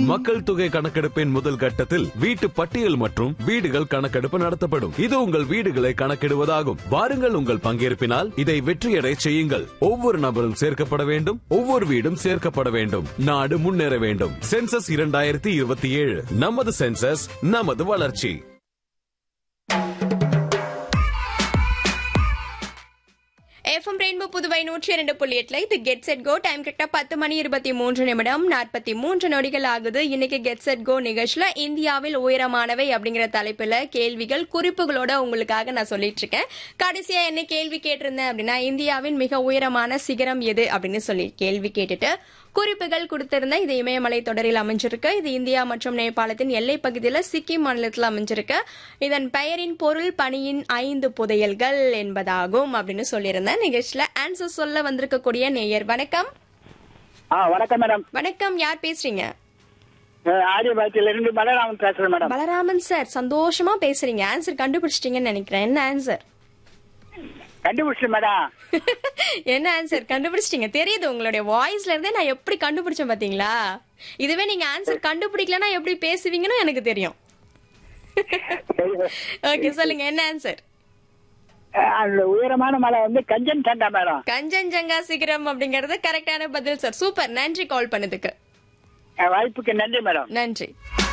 மக்கள் தொகை கணக்கெடுப்பின் முதல் கட்டத்தில் வீட்டு பட்டியல் மற்றும் வீடுகள் கணக்கெடுப்பு நடத்தப்படும் இது உங்கள் வீடுகளை கணக்கிடுவதாகும் வாருங்கள் உங்கள் பங்கேற்பினால் இதை வெற்றியடை செய்யுங்கள் ஒவ்வொரு நபரும் சேர்க்கப்பட வேண்டும் ஒவ்வொரு வீடும் சேர்க்கப்பட வேண்டும் நாடு முன்னேற வேண்டும் சென்சஸ் இரண்டாயிரத்தி இருபத்தி ஏழு நமது சென்சஸ் நமது வளர்ச்சி எஃப்எம் ரெயின்போ புதுவை நூற்றி இரண்டு புள்ளி எட்டுல இது கெட் செட் கோ டைம் கரெக்டா பத்து மணி இருபத்தி மூன்று நிமிடம் நாற்பத்தி மூன்று நொடிகள் ஆகுது இன்னைக்கு கெட் செட் கோ நிகழ்ச்சியில இந்தியாவில் உயரமானவை அப்படிங்கிற தலைப்புல கேள்விகள் குறிப்புகளோட உங்களுக்காக நான் சொல்லிட்டு இருக்கேன் கடைசியா என்ன கேள்வி கேட்டிருந்தேன் அப்படின்னா இந்தியாவின் மிக உயரமான சிகரம் எது அப்படின்னு சொல்லி கேள்வி கேட்டுட்டு குறிப்புகள் கொடுத்திருந்தேன் இது இமயமலை தொடரில் அமைஞ்சிருக்கு இது இந்தியா மற்றும் நேபாளத்தின் எல்லை பகுதியில் சிக்கிம் மாநிலத்தில் அமைஞ்சிருக்கு இதன் பெயரின் பொருள் பனியின் ஐந்து புதையல்கள் என்பதாகும் அப்படின்னு சொல்லியிருந்தேன் நிகழ்ச்சியில ஆன்சர் சொல்ல வந்திருக்கக்கூடிய நேயர் வணக்கம் ஆ வணக்கம் மேடம் வணக்கம் யார் பேசுறீங்க ஆரியபாத்தியில இருந்து பலராமன் பேசுறேன் மேடம் பலராமன் சார் சந்தோஷமா பேசுறீங்க ஆன்சர் கண்டுபிடிச்சிட்டீங்கன்னு நினைக்கிறேன் என்ன ஆன்சர் கண்டுபிடிச்சு மேடம் என்ன ஆன்சர் கண்டுபிடிச்சிட்டீங்க தெரியுது உங்களுடைய வாய்ஸ்ல இருந்தே நான் எப்படி கண்டுபிடிச்சேன் பாத்தீங்களா இதுவே நீங்க ஆன்சர் கண்டுபிடிக்கலன்னா எப்படி பேசுவீங்கன்னு எனக்கு தெரியும் ஓகே சொல்லுங்க என்ன ஆன்சர் அந்த உயரமான மலை வந்து கஞ்சன் சண்டா மேடம் கஞ்சன்ஜங்கா சிகரம் அப்படிங்கறது கரெக்டான பதில் சார் சூப்பர் நன்றி கால் பண்ணதுக்கு வாய்ப்புக்கு நன்றி மேடம் நன்றி